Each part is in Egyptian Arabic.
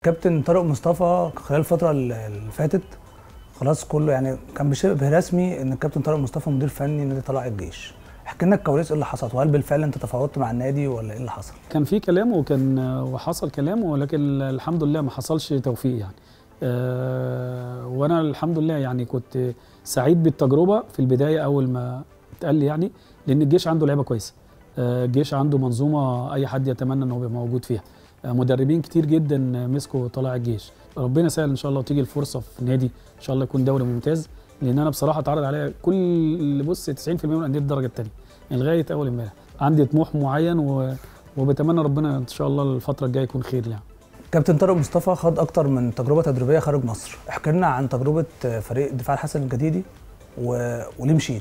كابتن طارق مصطفى خلال الفتره اللي فاتت خلاص كله يعني كان بشبه رسمي ان الكابتن طارق مصطفى مدير فني نادي طلائع الجيش احكي لنا الكواليس ايه اللي حصلت وهل بالفعل انت تفاوضت مع النادي ولا ايه اللي حصل كان في كلام وكان وحصل كلام ولكن الحمد لله ما حصلش توفيق يعني أه وانا الحمد لله يعني كنت سعيد بالتجربه في البدايه اول ما اتقال لي يعني لان الجيش عنده لعيبه كويسه أه الجيش عنده منظومه اي حد يتمنى انه يبقى موجود فيها أه مدربين كتير جدا مسكوا طلائع الجيش ربنا يسهل ان شاء الله وتيجي الفرصه في نادي ان شاء الله يكون دوري ممتاز لان انا بصراحه اتعرض عليا كل بص 90% من الانديه الدرجه الثانيه لغايه اول امبارح عندي طموح معين و... وبتمنى ربنا ان شاء الله الفتره الجايه يكون خير يعني كابتن طارق مصطفى خد اكتر من تجربه تدريبيه خارج مصر احكي لنا عن تجربه فريق الدفاع الحسن الجديدي و... وليه مشيت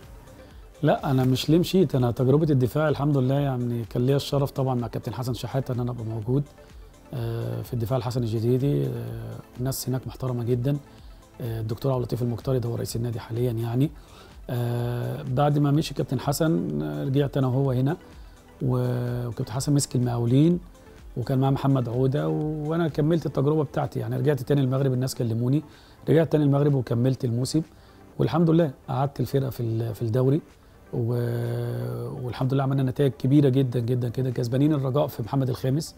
لا انا مش ليه مشيت انا تجربه الدفاع الحمد لله يعني كان ليا الشرف طبعا مع كابتن حسن شحاته ان انا ابقى موجود في الدفاع الحسن الجديدي الناس هناك محترمه جدا الدكتور عبد اللطيف المقترض هو رئيس النادي حاليا يعني بعد ما مشي كابتن حسن رجعت انا وهو هنا وكابتن حسن مسك المقاولين وكان معاه محمد عوده وانا كملت التجربه بتاعتي يعني رجعت تاني المغرب الناس كلموني رجعت تاني المغرب وكملت الموسم والحمد لله قعدت الفرقه في في الدوري والحمد لله عملنا نتائج كبيره جدا جدا كده كسبانين الرجاء في محمد الخامس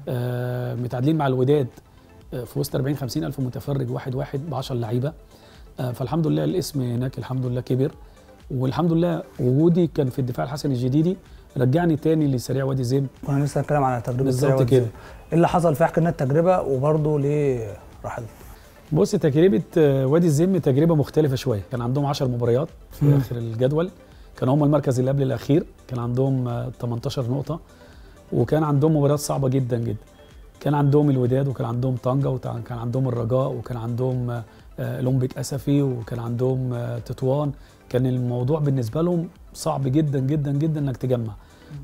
آه متعادلين مع الوداد آه في وسط 40 50 الف متفرج واحد واحد ب 10 لعيبه آه فالحمد لله الاسم هناك الحمد لله كبر والحمد لله وجودي كان في الدفاع الحسن الجديدي رجعني تاني لسريع وادي زين كنا لسه هنتكلم على تجربه بالظبط كده ايه اللي حصل في احكي لنا التجربه وبرضه ليه رحل بص تجربه وادي الزم تجربه مختلفه شويه كان عندهم 10 مباريات في م. اخر الجدول كان هم المركز اللي قبل الاخير كان عندهم 18 نقطه وكان عندهم مباريات صعبه جدا جدا كان عندهم الوداد وكان عندهم طنجه وكان عندهم الرجاء وكان عندهم اولمبيك اسفي وكان عندهم تطوان كان الموضوع بالنسبه لهم صعب جدا جدا جدا انك تجمع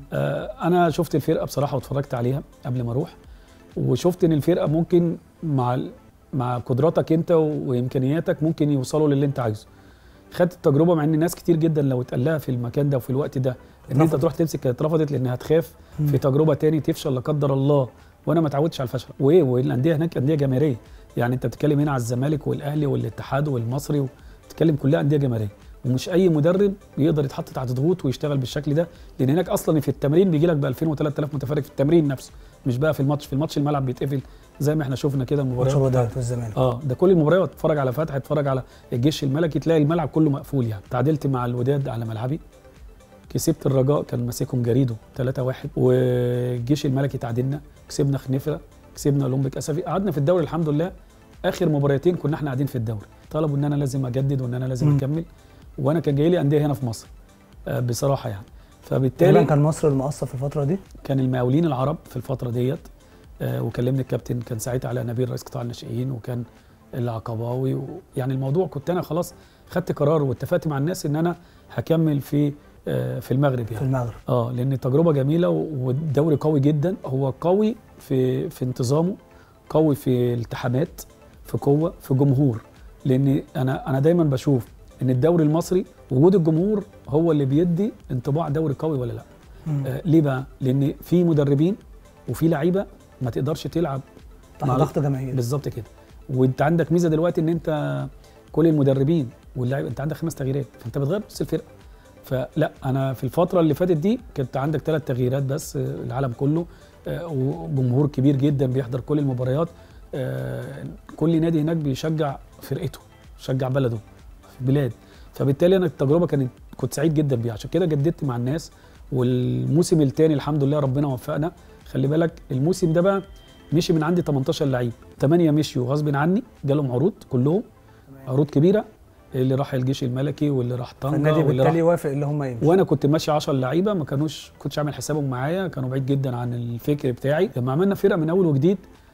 انا شفت الفرقه بصراحه واتفرجت عليها قبل ما اروح وشفت ان الفرقه ممكن مع مع قدراتك انت وامكانياتك ممكن يوصلوا للي انت عايزه خدت التجربه مع ان ناس كتير جدا لو اتقال لها في المكان ده وفي الوقت ده ان انت تروح تمسك كانت رفضت لانها تخاف في تجربه تاني تفشل لا قدر الله وانا ما اتعودتش على الفشل وايه والانديه هناك انديه جماهيريه يعني انت بتتكلم هنا على الزمالك والاهلي والاتحاد والمصري بتتكلم كلها انديه جماهيريه ومش اي مدرب يقدر يتحط تحت ضغوط ويشتغل بالشكل ده لان هناك اصلا في التمرين بيجي لك ب 2000 و3000 متفرج في التمرين نفسه مش بقى في الماتش في الماتش الملعب بيتقفل زي ما احنا شفنا كده المباريات في الزمالك اه ده كل المباريات اتفرج على فتح اتفرج على الجيش الملكي تلاقي الملعب كله مقفول يعني تعادلت مع الوداد على ملعبي كسبت الرجاء كان ماسكهم جريدو 3 1 والجيش الملكي تعادلنا كسبنا خنفره كسبنا اولمبيك اسفي قعدنا في الدوري الحمد لله اخر مباراتين كنا احنا قاعدين في الدوري طلبوا ان انا لازم اجدد وان انا لازم م. اكمل وانا كان جاي لي انديه هنا في مصر آه بصراحه يعني فبالتالي كان مصر المقصه في الفتره دي كان المقاولين العرب في الفتره ديت آه وكلمني الكابتن كان ساعتها على نبيل رئيس قطاع الناشئين وكان العقباوي و... يعني الموضوع كنت انا خلاص خدت قرار واتفقت مع الناس ان انا هكمل في آه في المغرب يعني في المغرب اه لان تجربه جميله والدوري قوي جدا هو قوي في في انتظامه قوي في التحامات في قوه في جمهور لان انا انا دايما بشوف ان الدوري المصري وجود الجمهور هو اللي بيدي انطباع دوري قوي ولا لا آه ليه بقى لان في مدربين وفي لعيبه ما تقدرش تلعب مع ضغط جماهيري بالظبط كده وانت عندك ميزه دلوقتي ان انت كل المدربين واللاعب انت عندك خمس تغييرات فانت بتغير نص الفرقه فلا انا في الفتره اللي فاتت دي كنت عندك ثلاث تغييرات بس العالم كله آه وجمهور كبير جدا بيحضر كل المباريات آه كل نادي هناك بيشجع فرقته يشجع بلده في البلاد فبالتالي انا التجربه كانت كنت سعيد جدا بيها عشان كده جددت مع الناس والموسم الثاني الحمد لله ربنا وفقنا خلي بالك الموسم ده بقى مشي من عندي 18 لعيب 8 مشيوا غصب عني جالهم عروض كلهم عروض كبيره اللي راح الجيش الملكي واللي راح طنجه النادي واللي بالتالي وافق اللي هم يمشوا وانا كنت ماشي 10 لعيبه ما كانوش كنتش عامل حسابهم معايا كانوا بعيد جدا عن الفكر بتاعي لما عملنا فرقه من اول وجديد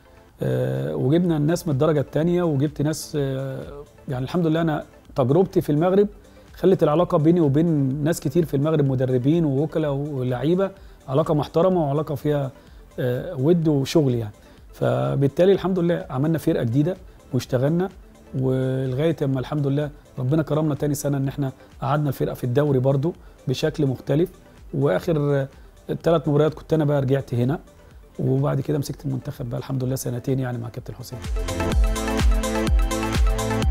آه وجبنا الناس من الدرجه الثانيه وجبت ناس آه يعني الحمد لله انا تجربتي في المغرب خلت العلاقه بيني وبين ناس كتير في المغرب مدربين ووكلاء ولعيبه علاقه محترمه وعلاقه فيها آه ود وشغل يعني فبالتالي الحمد لله عملنا فرقه جديده واشتغلنا ولغايه اما الحمد لله ربنا كرمنا تاني سنه ان احنا قعدنا الفرقه في الدوري برضو بشكل مختلف واخر ثلاث مباريات كنت انا بقى رجعت هنا وبعد كده مسكت المنتخب بقى الحمد لله سنتين يعني مع كابتن حسين